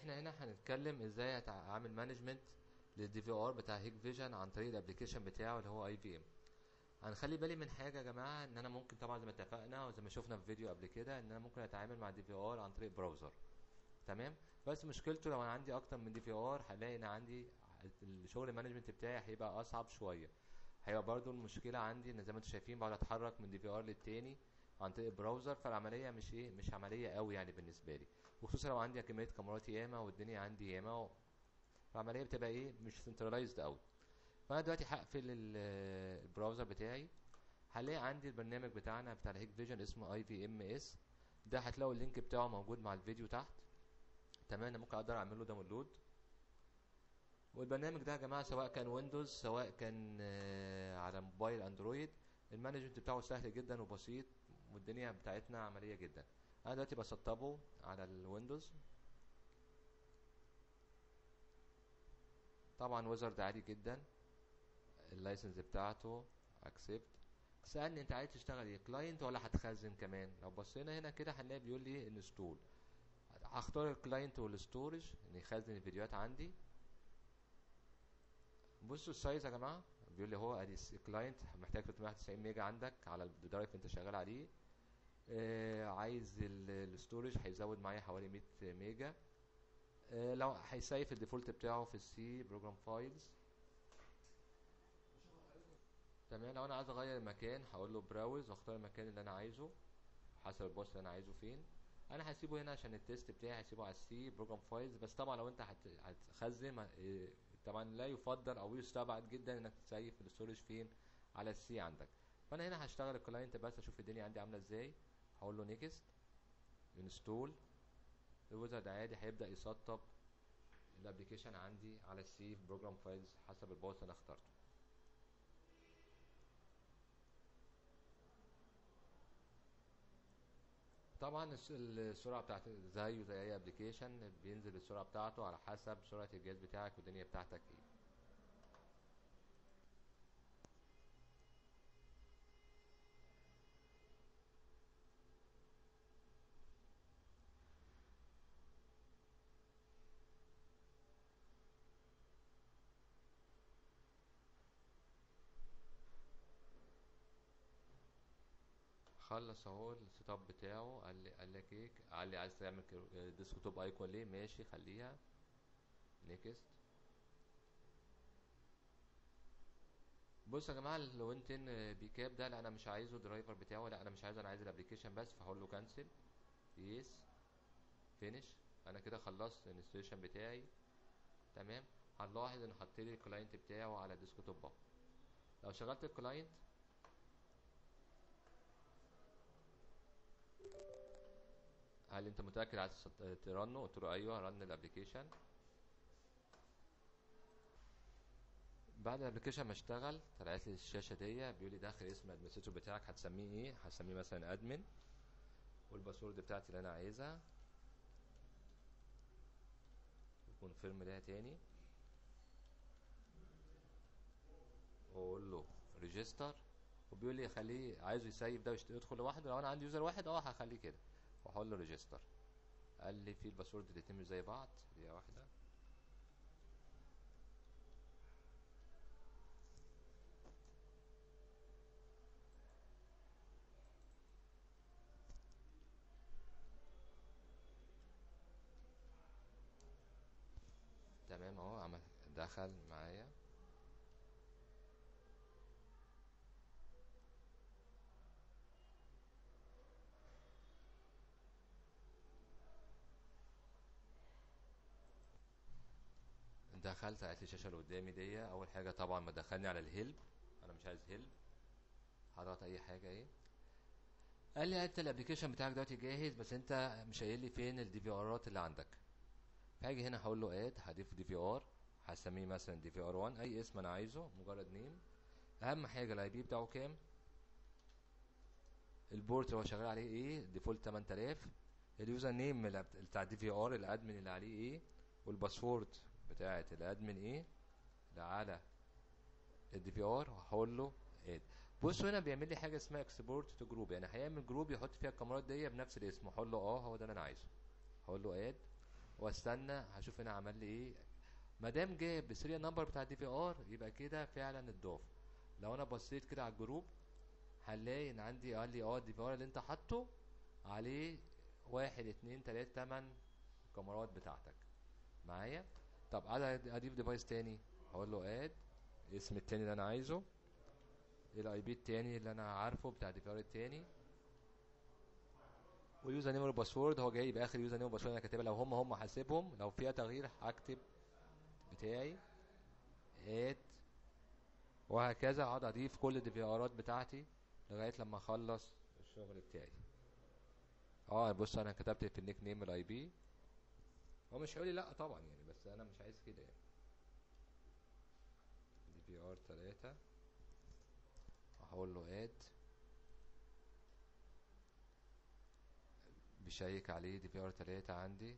احنا هنا هنتكلم ازاي اعمل مانجمنت للدي في ار بتاع هيك فيجن عن طريق الابلكيشن بتاعه اللي هو اي في ام هنخلي بالي من حاجه يا جماعه ان انا ممكن طبعا زي ما اتفقنا وزي ما شفنا في فيديو قبل كده ان انا ممكن اتعامل مع دي في ار عن طريق براوزر تمام بس مشكلته لو انا عندي اكتر من دي في ار هلاقي ان عندي الشغل المانجمنت بتاعي هيبقى اصعب شويه هيبقى برضو المشكله عندي ان زي ما انتم شايفين بقعد اتحرك من دي في ار للتاني عن طريق البراوزر فالعمليه مش ايه مش عمليه قوي يعني بالنسبه لي وخصوصا لو عندي كميه كاميرات ياما والدنيا عندي ياما العمليه بتبقى ايه مش سنترلايزد قوي فانا دلوقتي هقفل البراوزر بتاعي هلاقي عندي البرنامج بتاعنا بتاع الهيك فيجن اسمه اي في ام اس ده هتلاقوا اللينك بتاعه موجود مع الفيديو تحت تمام انا ممكن اقدر اعمل له داونلود والبرنامج ده يا جماعه سواء كان ويندوز سواء كان على موبايل اندرويد المانجمنت بتاعه سهل جدا وبسيط والدنيا بتاعتنا عمليه جدا انا دلوقتي بسطبه على الويندوز طبعا ويزرد عادي جدا اللايسنس بتاعته اكسبت سألني انت عايز تشتغل ايه كلاينت ولا هتخزن كمان لو بصينا هنا كده هنلاقي بيقول لي انستول هختار الكلاينت والستورج ان يخزن الفيديوهات عندي بصوا السايز يا جماعه بيقول لي هو ادي الكلاينت محتاج 391 ميجا عندك على الدرايف اللي انت شغال عليه آه عايز الستورج هيزود معايا حوالي 100 ميجا آه لو هيسيف الديفولت بتاعه في السي بروجرام فايلز تمام لو انا عايز اغير المكان هقول له براوز واختار المكان اللي انا عايزه حسب البوست اللي انا عايزه فين انا هسيبه هنا عشان التيست بتاعي هسيبه على السي بروجرام فايلز بس طبعا لو انت هتخزن طبعا لا يفضل او يستبعد جدا انك تسيف الاستورج فين على السي عندك فانا هنا هشتغل الكلاينت بس اشوف الدنيا عندي عامله ازاي هقول له نيكست انستول الويزرد عادي هيبدا يسطب الابلكيشن عندي على السي بروجرام فايلز حسب البوست اللي انا اخترته طبعا السرعه بتاعت زيه زي اي ابلكيشن بينزل السرعه بتاعته على حسب سرعه الجهاز بتاعك والدنيا بتاعتك ايه خلص اهو السيت اب بتاعه قال لي قال لك ايه قال لي عايز تعمل ديسكتوب ايكون ليه ماشي خليها نيكست بص يا جماعه لو انت بيكاب ده لا انا مش عايزه الدرايفر بتاعه لا انا مش عايزه انا عايز الابلكيشن بس فهقول له كانسل يس فينيش انا كده خلصت الانستليشن بتاعي تمام هنلاحظ ان حط لي الكلاينت بتاعه على الديسكتوب اهو لو شغلت الكلاينت هل انت متاكد عايز ترنه قلت له ايوه رن الابلكيشن بعد الابلكيشن ما اشتغل طلعت لي الشاشه دي بيقول لي داخل اسم الادمنستريتور بتاعك هتسميه ايه هسميه مثلا ادمن والباسورد بتاعتي اللي انا عايزها وكونفيرم ليها تاني واقول له ريجستر وبيقول لي خليه عايزه يسيف ده ويدخل لوحده لو انا عندي يوزر واحد اه هخليه كده واقول له ريجستر قال لي في الباسورد الاتنين زي بعض دقيقه واحده تمام اهو عمل دخل معايا دخلت على الشاشه اللي قدامي دي اول حاجه طبعا ما دخلني على الهيلب انا مش عايز هيلب هضغط اي حاجه ايه قال لي انت الابلكيشن بتاعك دلوقتي جاهز بس انت مش قايل لي فين الدي في ارات اللي عندك فهاجي هنا هقول له اد هضيف دي في ار هسميه مثلا دي في ار 1 اي اسم انا عايزه مجرد نيم اهم حاجه الاي بي بتاعه كام البورت اللي هو شغال عليه ايه ديفولت 8000 اليوزر نيم بتاع الدي في ار الادمن اللي عليه ايه والباسورد بتاعه الادمن ايه اللي على الدي في ار هقول له اد بصوا هنا بيعمل لي حاجه اسمها اكسبورت تو جروب يعني هيعمل جروب يحط فيها الكاميرات دي بنفس الاسم هقول له اه هو ده اللي انا عايزه هقول له اد واستنى هشوف هنا عمل لي ايه ما دام جاب السيريال نمبر بتاع الدي في ار يبقى كده فعلا اتضاف لو انا بصيت كده على الجروب هنلاقي ان عندي قال لي اه الدي في ار اللي انت حاطه عليه واحد اتنين تلاتة تمن كاميرات بتاعتك معايا طب عايز اضيف ديفايس تاني هقول له اد اسم التاني اللي انا عايزه الاي بي التاني اللي انا عارفه بتاع الدي في ار التاني واليوزر نيم والباسورد هو جاي باخر يوزر نيم والباسورد انا كاتبها لو هم هم حاسبهم لو فيها تغيير هكتب بتاعي اد وهكذا اقعد اضيف كل الدي في ارات بتاعتي لغايه لما اخلص الشغل بتاعي اه بص انا كتبت في النيك نيم الاي بي هو مش هيقول لي لا طبعا يعني بس انا مش عايز كده يعني دي في ار 3 هقول له اد بشيك عليه دي في ار 3 عندي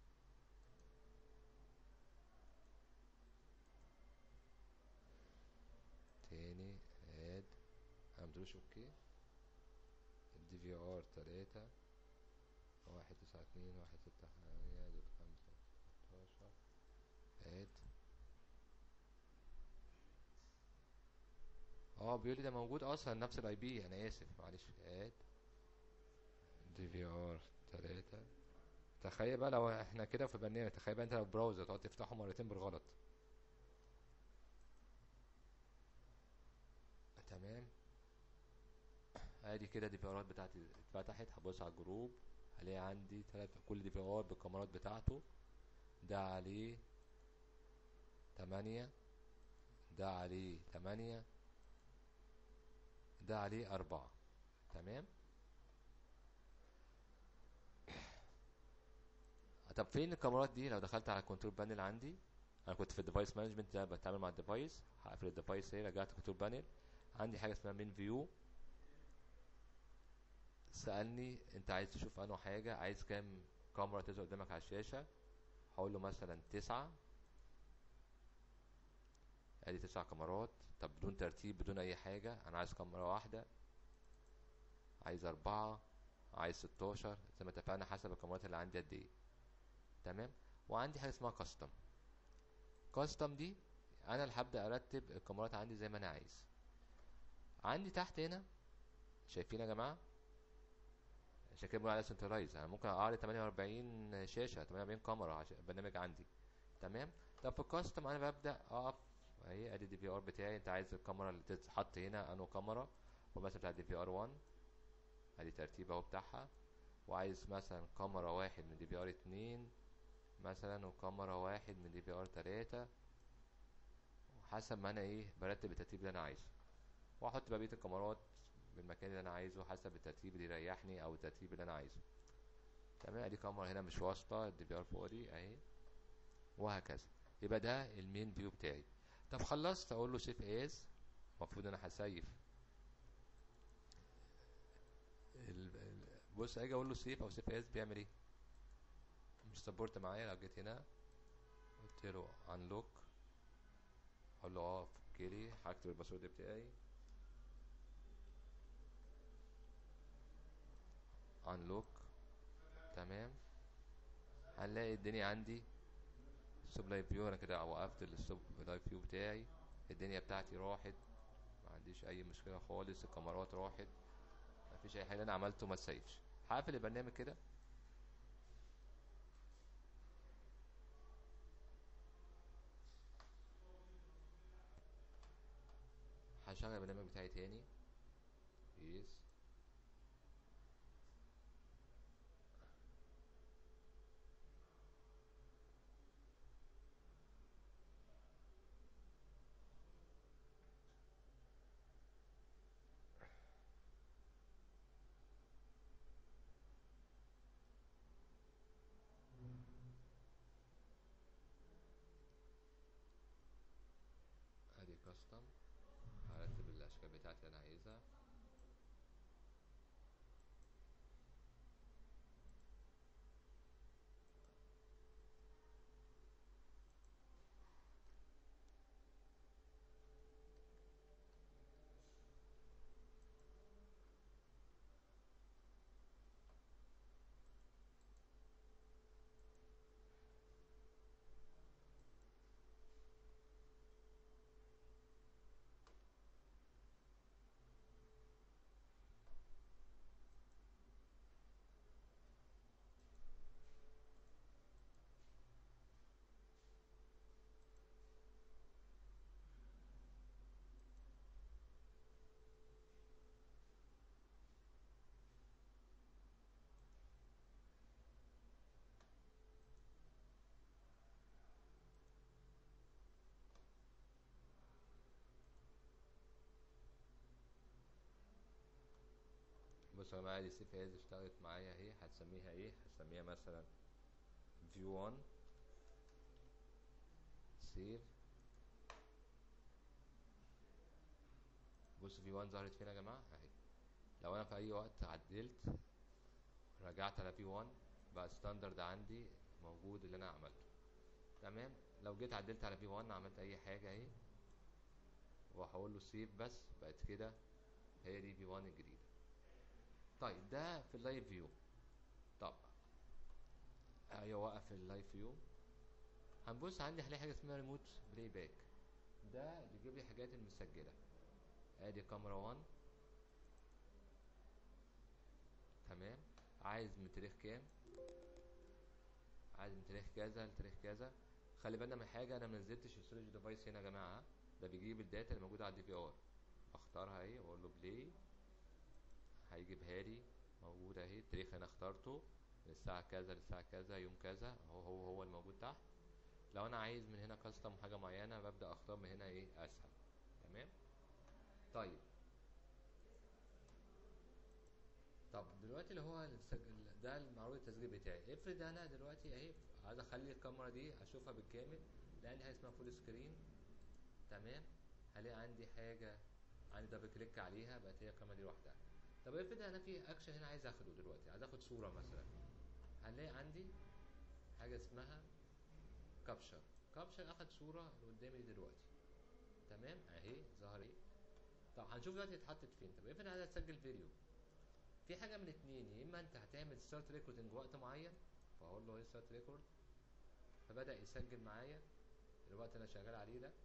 تاني اد انا مدوش اوكي الدي في ار 3 واحد تسعة اتنين واحد ستة ثمانية دوت خمسة ستاشر اد اه بيقول لي ده موجود اصلا نفس الاي بي انا اسف معلش اد دي في ار تلاتة تخيل بقى لو احنا كده في برنامج تخيل بقى انت لو براوزر تقعد تفتحه مرتين بالغلط تمام ادي كده دي في ارات بتاعتي اتفتحت هبص على الجروب هلاقي عندي تلات كل دي في ار بالكاميرات بتاعته ده عليه تمانية ده عليه تمانية ده عليه أربعة تمام طب فين الكاميرات دي لو دخلت على الكنترول بانل عندي انا كنت في الديفايس مانجمنت ده بتعامل مع الديفايس هقفل الديفايس اهي رجعت كنترول بانل عندي حاجه اسمها مين فيو سالني انت عايز تشوف انه حاجه عايز كام كاميرا تظهر قدامك على الشاشه هقول له مثلا تسعة ادي تسع كاميرات طب بدون ترتيب بدون اي حاجه انا عايز كاميرا واحده عايز اربعة عايز ستاشر زي ما اتفقنا حسب الكاميرات اللي عندي قد ايه تمام وعندي حاجه اسمها كاستم كاستم دي انا اللي هبدا ارتب الكاميرات عندي زي ما انا عايز عندي تحت هنا شايفين يا جماعه عشان كده بنقول عليها سنترلايز انا ممكن اعرض 48 شاشه 48 كاميرا عشان البرنامج عندي تمام طب في الكاستم انا ببدا اقف اهي ادي الدي في ار بتاعي انت عايز الكاميرا اللي تتحط هنا انه كاميرا ومثلا بتاع الدي في ار 1 ادي ترتيب اهو بتاعها وعايز مثلا كاميرا واحد من دي في ار 2 مثلا وكاميرا واحد من دي في ار 3 وحسب ما انا ايه برتب الترتيب اللي انا عايزه واحط بقى بقيه الكاميرات بالمكان اللي انا عايزه حسب الترتيب اللي يريحني او الترتيب اللي انا عايزه تمام ادي كاميرا هنا مش واسطه الدي في ار فوق دي اهي وهكذا يبقى ده المين فيو بتاعي طب خلصت اقول له سيف از المفروض انا هسيف بص اجي اقول له سيف او سيف از بيعمل ايه مش سبورت معايا لو جيت هنا قلت له انلوك اقول له اه فكلي هكتب الباسورد بتاعي انلوك تمام هنلاقي الدنيا عندي السوب لايف فيو انا كده وقفت السوب لايف فيو بتاعي الدنيا بتاعتي راحت ما عنديش اي مشكله خالص الكاميرات راحت ما فيش اي حاجه انا عملته ما تسيفش هقفل البرنامج كده هشغل البرنامج بتاعي تاني يس ادي كاستم هرتب الاشكال بتاعتي اللي انا عايزها بص يا جماعه دي سي فاز اشتغلت معايا اهي هتسميها ايه هتسميها مثلا فيو 1 سيف بص في 1 ظهرت فين يا جماعه اهي لو انا في اي وقت عدلت رجعت على في 1 بقى ستاندرد عندي موجود اللي انا عملته تمام لو جيت عدلت على في 1 عملت اي حاجه اهي وهقول له سيف بس بقت كده هي دي في 1 الجديده طيب ده في اللايف فيو طب ايوه وقف اللايف فيو هنبص عندي هلاقي حاجه اسمها ريموت بلاي باك ده بيجيب لي حاجات المسجله ادي كاميرا 1 تمام عايز من تاريخ كام عايز من تاريخ كذا لتاريخ كذا خلي بالنا من حاجه انا ما نزلتش الستورج ديفايس هنا يا جماعه ده بيجيب الداتا اللي موجوده على الدي في ار اختارها اهي واقول له بلاي هيجيبها لي موجوده اهي التاريخ اللي انا اخترته من الساعه كذا للساعه كذا يوم كذا هو هو هو الموجود تحت لو انا عايز من هنا كاستم حاجه معينه ببدا اختار من هنا ايه اسهل تمام طيب طب دلوقتي اللي هو السجل ده المعروض التسجيل بتاعي افرض انا دلوقتي اهي عايز اخلي الكاميرا دي اشوفها بالكامل لان حاجه اسمها فول سكرين تمام هلاقي عندي حاجه عندي دبل كليك عليها بقت هي الكاميرا دي لوحدها طب افرض انا في اكشن هنا عايز اخده دلوقتي عايز اخد صوره مثلا هنلاقي عندي حاجه اسمها كابشر كابشر اخد صوره اللي قدامي دي دلوقتي تمام اهي ظهر ايه طب هنشوف دلوقتي اتحطت فين طب افرض عايز اسجل فيديو في حاجه من اتنين يا اما انت هتعمل ستارت ريكوردنج وقت معين فاقول له ايه ستارت ريكورد فبدا يسجل معايا الوقت اللي انا شغال عليه ده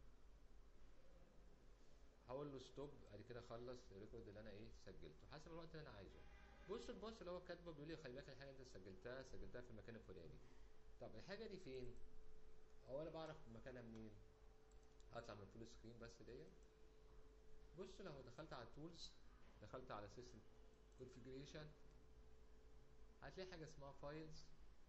هقول له ستوب بعد كده خلص الريكورد اللي انا ايه سجلته حسب الوقت اللي انا عايزه بص الباص اللي هو كاتبه بيقول لي خلي بالك الحاجه انت سجلتها سجلتها في المكان الفلاني طب الحاجه دي فين هو انا بعرف مكانها منين هطلع من فول سكرين بس ديت بص لو دخلت على التولز دخلت على سيستم كونفيجريشن هتلاقي حاجه اسمها فايلز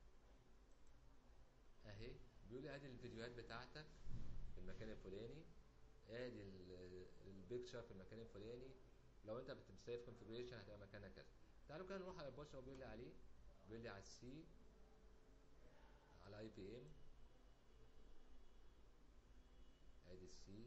اهي بيقول لي ادي الفيديوهات بتاعتك في المكان الفلاني ادي البيكتشر في المكان الفلاني لو انت بتسيف كونفيجريشن هتبقى مكانها كذا تعالوا كده نروح على البوست هو بيقول لي عليه بيقول لي على السي على اي بي ام ادي السي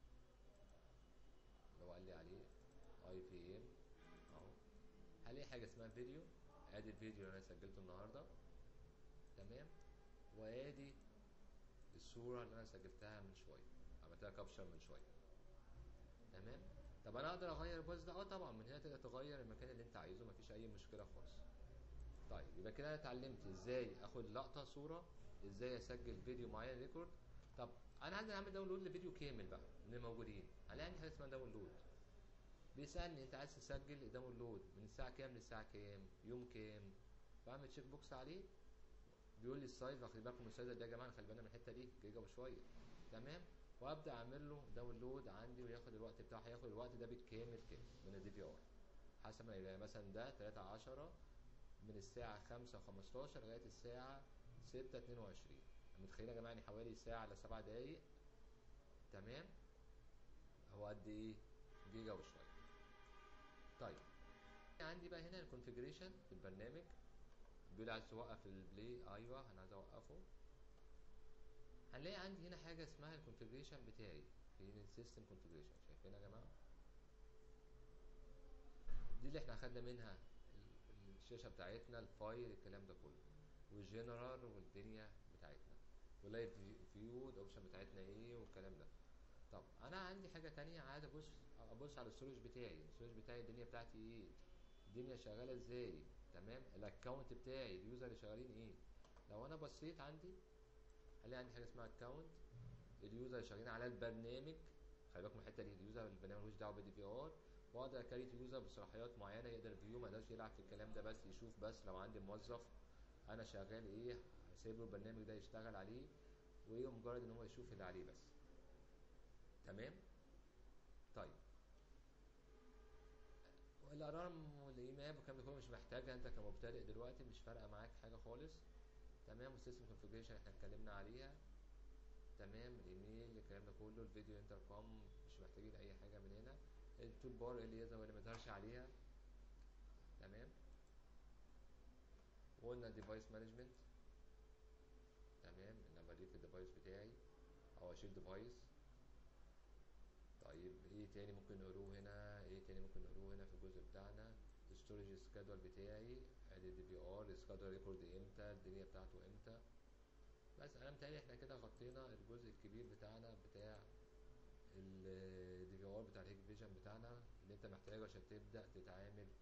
اللي هو قال لي عليه اي بي ام اهو هلاقي حاجه اسمها فيديو ادي الفيديو اللي انا سجلته النهارده تمام وادي الصوره اللي انا سجلتها من شويه عملتها كابشر من شويه تمام طب انا اقدر اغير الباص ده اه طبعا من هنا تقدر تغير المكان اللي انت عايزه مفيش اي مشكله خالص طيب يبقى كده انا اتعلمت ازاي اخد لقطه صوره ازاي اسجل فيديو معين ريكورد طب انا عايز اعمل داونلود لفيديو كامل بقى من الموجودين هلاقي عندي حاجه اسمها داونلود بيسالني انت عايز تسجل داونلود من الساعه كام للساعه كام يوم كام بعمل تشيك بوكس عليه بيقول لي السايز خلي بالكم من السايز ده يا جماعه خلي بالنا من الحته دي جيجا وشويه تمام وابدا اعمل له داونلود عندي وياخد الوقت بتاعه هياخد الوقت ده بالكامل كده من الدي في ار حسب ما يبقى مثلا ده 3 10 من الساعه 5 15 لغايه الساعه 6 22 متخيلين يا جماعه يعني حوالي ساعه ل 7 دقايق تمام هو قد ايه جيجا وشويه طيب عندي بقى هنا الكونفيجريشن في البرنامج بيقول عايز توقف البلاي ايوه انا عايز اوقفه هنلاقي عندي هنا حاجه اسمها الكونفيجريشن بتاعي في السيستم كونفيجريشن شايفين يا جماعه دي اللي احنا اخدنا منها الشاشه بتاعتنا الفايل الكلام ده كله والجنرال والدنيا بتاعتنا واللايف فيو الاوبشن بتاعتنا ايه والكلام ده طب انا عندي حاجه تانية عايز ابص ابص على الستورج بتاعي الستورج بتاعي الدنيا بتاعتي ايه الدنيا شغاله ازاي تمام الاكونت بتاعي اليوزر اللي شغالين ايه لو انا بصيت عندي هلاقي عندي حاجه اسمها اكونت اليوزر اللي شغالين على البرنامج خلي بالكم من الحته دي اليوزر البرنامج ملوش دعوه بالدي في ار واقدر اكريت يوزر بصلاحيات معينه يقدر فيو ما يقدرش يلعب في الكلام ده بس يشوف بس لو عندي موظف انا شغال ايه سايب له البرنامج ده يشتغل عليه وايه مجرد ان هو يشوف اللي عليه بس تمام طيب الالارم والايماب والكلام ده كله مش محتاجها انت كمبتدئ دلوقتي مش فارقه معاك حاجه خالص تمام والسيستم كونفيجريشن احنا اتكلمنا عليها تمام الايميل الكلام ده كله الفيديو انتركم مش محتاجين اي حاجه من هنا التول بار اللي يظهر واللي ما يظهرش عليها تمام وقلنا ديفايس مانجمنت تمام ان انا بضيف الديفايس بتاعي او اشيل ديفايس طيب ايه تاني ممكن نقروه هنا ايه تاني ممكن نقروه هنا في الجزء بتاعنا الستورج سكادول بتاعي ادي دي بي ار سكادول ريكورد امتى الدنيا بتاعته امتى بس انا متهيألي احنا كده غطينا الجزء الكبير بتاعنا بتاع الدي في ار بتاع الهيك فيجن بتاعنا اللي انت محتاجه عشان تبدا تتعامل